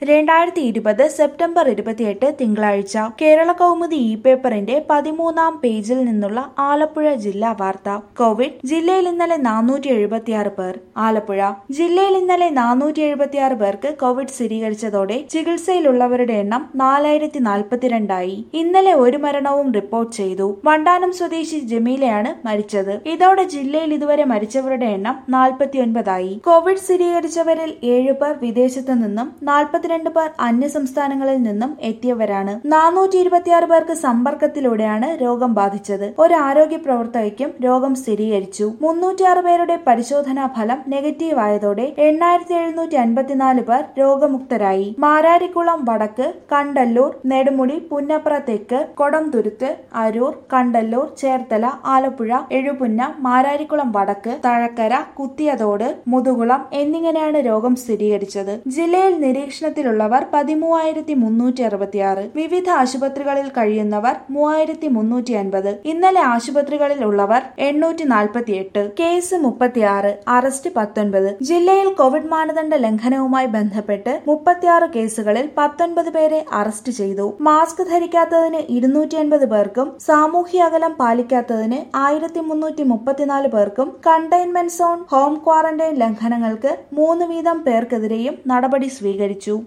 രണ്ടായിരത്തി ഇരുപത് സെപ്റ്റംബർ ഇരുപത്തിയെട്ട് തിങ്കളാഴ്ച കേരള കൗമുദി ഇ പേപ്പറിന്റെ പതിമൂന്നാം പേജിൽ നിന്നുള്ള ആലപ്പുഴ ജില്ലാ വാർത്ത കോവിഡ് ജില്ലയിൽ ഇന്നലെ നാനൂറ്റി എഴുപത്തിയാറ് പേർ ആലപ്പുഴ ജില്ലയിൽ ഇന്നലെ നാനൂറ്റി എഴുപത്തിയാറ് പേർക്ക് കോവിഡ് സ്ഥിരീകരിച്ചതോടെ ചികിത്സയിലുള്ളവരുടെ എണ്ണം നാലായിരത്തി നാൽപ്പത്തിരണ്ടായി ഇന്നലെ ഒരു മരണവും റിപ്പോർട്ട് ചെയ്തു വണ്ടാനം സ്വദേശി ജമീലയാണ് മരിച്ചത് ഇതോടെ ജില്ലയിൽ ഇതുവരെ മരിച്ചവരുടെ എണ്ണം നാൽപ്പത്തിയൊൻപതായി കോവിഡ് സ്ഥിരീകരിച്ചവരിൽ ഏഴുപേർ വിദേശത്തു നിന്നും നാൽപ്പത്തിരണ്ട് പേർ അന്യസംസ്ഥാനങ്ങളിൽ നിന്നും എത്തിയവരാണ് നാനൂറ്റി ഇരുപത്തിയാറ് പേർക്ക് സമ്പർക്കത്തിലൂടെയാണ് രോഗം ബാധിച്ചത് ഒരു ആരോഗ്യ പ്രവർത്തകയ്ക്കും രോഗം സ്ഥിരീകരിച്ചു മുന്നൂറ്റിയാറ് പേരുടെ പരിശോധനാ ഫലം നെഗറ്റീവ് ആയതോടെ എണ്ണായിരത്തി എഴുന്നൂറ്റി അൻപത്തിനാല് പേർ രോഗമുക്തരായി മാരാരിക്കുളം വടക്ക് കണ്ടല്ലൂർ നെടുമുടി പുന്നപ്ര തെക്ക് കൊടംതുരുത്ത് അരൂർ കണ്ടല്ലൂർ ചേർത്തല ആലപ്പുഴ എഴുപുന്ന മാരാരിക്കുളം വടക്ക് തഴക്കര കുത്തിയതോട് മുതുകുളം എന്നിങ്ങനെയാണ് രോഗം സ്ഥിരീകരിച്ചത് ജില്ലയിൽ നിരീക്ഷണത്തിലുള്ളവർ പതിമൂവായിരത്തി മുന്നൂറ്റി അറുപത്തിയാറ് വിവിധ ആശുപത്രികളിൽ കഴിയുന്നവർ മൂവായിരത്തി മുന്നൂറ്റി അൻപത് ഇന്നലെ ആശുപത്രികളിൽ ഉള്ളവർ എണ്ണൂറ്റി നാൽപ്പത്തിയെട്ട് കേസ് മുപ്പത്തിയാറ് അറസ്റ്റ് പത്തൊൻപത് ജില്ലയിൽ കോവിഡ് മാനദണ്ഡ ലംഘനവുമായി ബന്ധപ്പെട്ട് മുപ്പത്തിയാറ് കേസുകളിൽ പത്തൊൻപത് പേരെ അറസ്റ്റ് ചെയ്തു മാസ്ക് ധരിക്കാത്തതിന് ഇരുന്നൂറ്റി അൻപത് പേർക്കും സാമൂഹ്യ അകലം പാലിക്കാത്തതിന് ആയിരത്തി മുന്നൂറ്റി മുപ്പത്തിനാല് പേർക്കും കണ്ടെയ്ൻമെന്റ് സോൺ ഹോം ക്വാറന്റൈൻ ലംഘനങ്ങൾക്ക് മൂന്ന് വീതം പേർക്കെതിരെയും നടപടി സ്വീകരിച്ചു